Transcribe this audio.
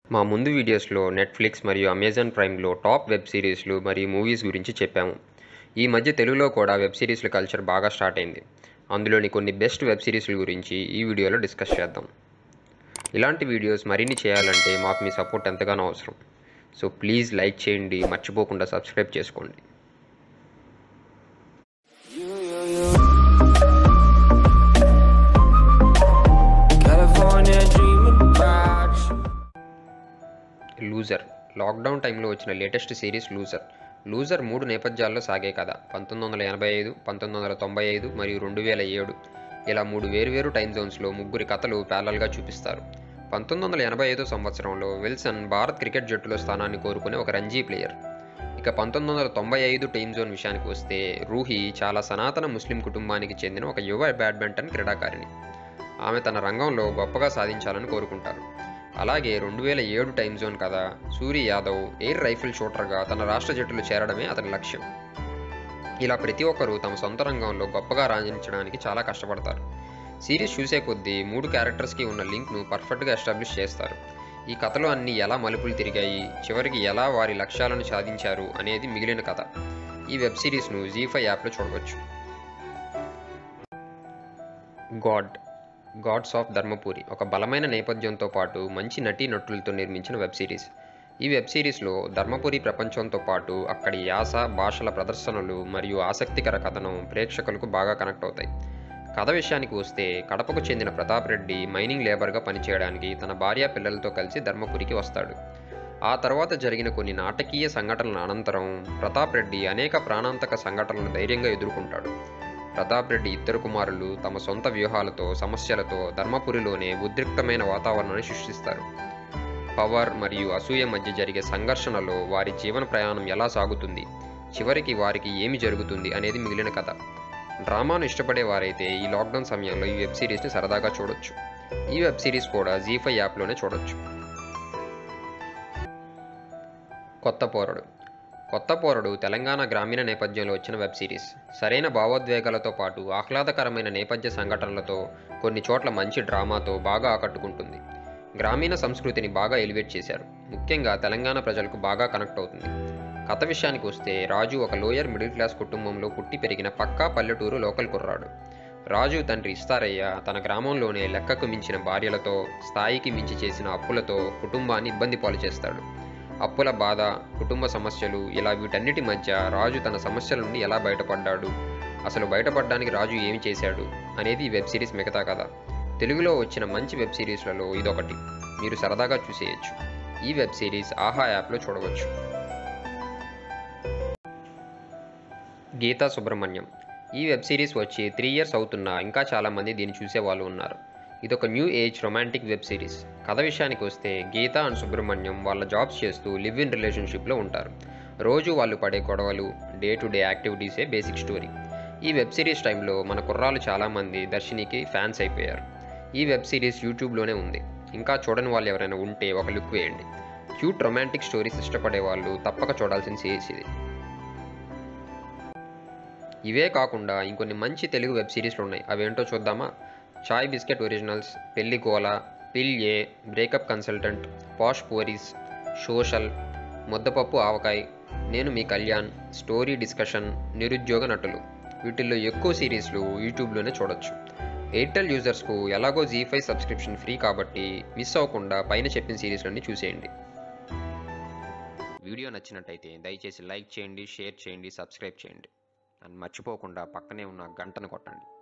మా ముందు వీడియోస్లో నెట్ఫ్లిక్స్ మరియు అమెజాన్ ప్రైమ్లో టాప్ వెబ్ సిరీస్లు మరియు మూవీస్ గురించి చెప్పాము ఈ మధ్య తెలుగులో కూడా వెబ్ సిరీస్ల కల్చర్ బాగా స్టార్ట్ అయింది అందులోని కొన్ని బెస్ట్ వెబ్ సిరీస్ల గురించి ఈ వీడియోలో డిస్కస్ చేద్దాం ఇలాంటి వీడియోస్ మరిన్ని చేయాలంటే మాకు మీ సపోర్ట్ ఎంతగానో అవసరం సో ప్లీజ్ లైక్ చేయండి మర్చిపోకుండా సబ్స్క్రైబ్ చేసుకోండి California dreaming about you. Loser lockdown టైంలో వచ్చిన లేటెస్ట్ సిరీస్ లూజర్ లూజర్ మూడు నేపథ్యాల్లో సాగే కథ పంతొమ్మిది వందల ఎనభై ఐదు పంతొమ్మిది వందల తొంభై ఐదు మరియు రెండు వేల ఏడు ఇలా మూడు వేరువేరు టైం జోన్స్లో ముగ్గురి కథలు ప్యారలల్గా చూపిస్తారు పంతొమ్మిది వందల ఎనభై ఐదో సంవత్సరంలో విల్సన్ భారత్ క్రికెట్ జట్టులో స్థానాన్ని కోరుకునే ఒక రంజీ ప్లేయర్ ఇక పంతొమ్మిది వందల తొంభై ఐదు టైం జోన్ విషయానికి వస్తే రూహి చాలా సనాతన ముస్లిం కుటుంబానికి చెందిన ఒక యువ బ్యాడ్మింటన్ క్రీడాకారిణి ఆమె తన రంగంలో గొప్పగా సాధించాలని కోరుకుంటారు అలాగే రెండు వేల ఏడు టైం జోన్ కథ సూరి యాదవ్ ఎయిర్ రైఫిల్ షూటర్గా తన రాష్ట్ర జట్టులో చేరడమే అతని లక్ష్యం ఇలా ప్రతి ఒక్కరూ తమ సొంత రంగంలో గొప్పగా రాణించడానికి చాలా కష్టపడతారు సిరీస్ చూసే కొద్దీ మూడు క్యారెక్టర్స్కి ఉన్న లింక్ను పర్ఫెక్ట్గా ఎస్టాబ్లిష్ చేస్తారు ఈ కథలో అన్ని ఎలా మలుపులు తిరిగాయి చివరికి ఎలా వారి లక్ష్యాలను సాధించారు అనేది మిగిలిన కథ ఈ వెబ్ సిరీస్ను జీ ఫైవ్ యాప్లో చూడవచ్చు గాడ్ గాడ్స్ ఆఫ్ ధర్మపురి ఒక బలమైన నేపథ్యంతో పాటు మంచి నటీ నటులతో నిర్మించిన వెబ్ సిరీస్ ఈ వెబ్ సిరీస్లో ధర్మపురి ప్రపంచంతో పాటు అక్కడి యాస భాషల ప్రదర్శనలు మరియు ఆసక్తికర కథనం ప్రేక్షకులకు బాగా కనెక్ట్ అవుతాయి కథ విషయానికి వస్తే కడపకు చెందిన ప్రతాప్ రెడ్డి మైనింగ్ లేబర్గా పనిచేయడానికి తన భార్య పిల్లలతో కలిసి ధర్మపురికి వస్తాడు ఆ తర్వాత జరిగిన కొన్ని నాటకీయ సంఘటనల అనంతరం ప్రతాప్ రెడ్డి అనేక ప్రాణాంతక సంఘటనలను ధైర్యంగా ఎదుర్కొంటాడు ప్రతాప్ రెడ్డి ఇద్దరు కుమారులు తమ సొంత వ్యూహాలతో సమస్యలతో ధర్మపురిలోనే ఉద్రిక్తమైన వాతావరణాన్ని సృష్టిస్తారు పవర్ మరియు అసూయ మధ్య జరిగే సంఘర్షణలో వారి జీవన ప్రయాణం ఎలా సాగుతుంది చివరికి వారికి ఏమి జరుగుతుంది అనేది మిగిలిన కథ డ్రామాను ఇష్టపడే వారైతే ఈ లాక్డౌన్ సమయంలో ఈ వెబ్ సిరీస్ని సరదాగా చూడొచ్చు ఈ వెబ్ సిరీస్ కూడా జీ ఫైవ్ యాప్లోనే చూడొచ్చు కొత్త పోరడు కొత్త పోరడు తెలంగాణ గ్రామీణ నేపథ్యంలో వచ్చిన వెబ్ సిరీస్ సరైన భావోద్వేగాలతో పాటు ఆహ్లాదకరమైన నేపథ్య సంఘటనలతో కొన్ని చోట్ల మంచి డ్రామాతో బాగా ఆకట్టుకుంటుంది గ్రామీణ సంస్కృతిని బాగా ఎలివేట్ చేశారు ముఖ్యంగా తెలంగాణ ప్రజలకు బాగా కనెక్ట్ అవుతుంది కథ విషయానికి వస్తే రాజు ఒక లోయర్ మిడిల్ క్లాస్ కుటుంబంలో పుట్టి పెరిగిన పక్కా పల్లెటూరు లోకల్ కుర్రాడు రాజు తండ్రి ఇస్తారయ్య తన గ్రామంలోనే లెక్కకు మించిన భార్యలతో స్థాయికి మించి చేసిన అప్పులతో కుటుంబాన్ని ఇబ్బంది పాలు చేస్తాడు అప్పుల బాధ కుటుంబ సమస్యలు ఇలా వీటన్నిటి మధ్య రాజు తన సమస్యల నుండి ఎలా బయటపడ్డాడు అసలు బయటపడడానికి రాజు ఏమి చేశాడు అనేది ఈ వెబ్ సిరీస్ మిగతా కథ తెలుగులో వచ్చిన మంచి వెబ్ సిరీస్లలో ఇదొకటి మీరు సరదాగా చూసేయచ్చు ఈ వెబ్ సిరీస్ ఆహా యాప్లో చూడవచ్చు గీతా సుబ్రహ్మణ్యం ఈ వెబ్ సిరీస్ వచ్చి త్రీ ఇయర్స్ అవుతున్నా ఇంకా చాలామంది దీన్ని చూసే వాళ్ళు ఉన్నారు ఇదొక new age romantic web series కథ విషయానికి వస్తే గీత అండ్ సుబ్రహ్మణ్యం వాళ్ళ జాబ్స్ చేస్తూ లివ్ ఇన్ రిలేషన్షిప్లో ఉంటారు రోజు వాళ్ళు పడే గొడవలు డే టు డే యాక్టివిటీసే బేసిక్ స్టోరీ ఈ వెబ్ సిరీస్ టైంలో మన కుర్రాలు చాలామంది దర్శినికి ఫ్యాన్స్ అయిపోయారు ఈ వెబ్ సిరీస్ యూట్యూబ్లోనే ఉంది ఇంకా చూడని వాళ్ళు ఎవరైనా ఉంటే ఒక లుక్ వేయండి క్యూట్ రొమాంటిక్ స్టోరీస్ ఇష్టపడే వాళ్ళు తప్పక చూడాల్సిన సిరీస్ ఇది ఇవే కాకుండా ఇంకొన్ని మంచి తెలుగు వెబ్ సిరీస్లు ఉన్నాయి అవేంటో చూద్దామా చాయ్ బిస్కెట్ ఒరిజినల్స్ పెళ్లి గోల పిల్ a breakup consultant posh Poris social Muddapappu Avakai నేను మీ కళ్యాణ్ స్టోరీ డిస్కషన్ నిరుద్యోగ నటులు వీటిల్లో ఎక్కువ సిరీస్లు యూట్యూబ్లోనే చూడొచ్చు ఎయిర్టెల్ యూజర్స్కు ఎలాగో జీ ఫైవ్ సబ్స్క్రిప్షన్ ఫ్రీ కాబట్టి మిస్ అవ్వకుండా పైన చెప్పిన సిరీస్లన్నీ చూసేయండి వీడియో నచ్చినట్టయితే దయచేసి లైక్ చేయండి షేర్ చేయండి సబ్స్క్రైబ్ చేయండి అండ్ మర్చిపోకుండా పక్కనే ఉన్న గంటను కొట్టండి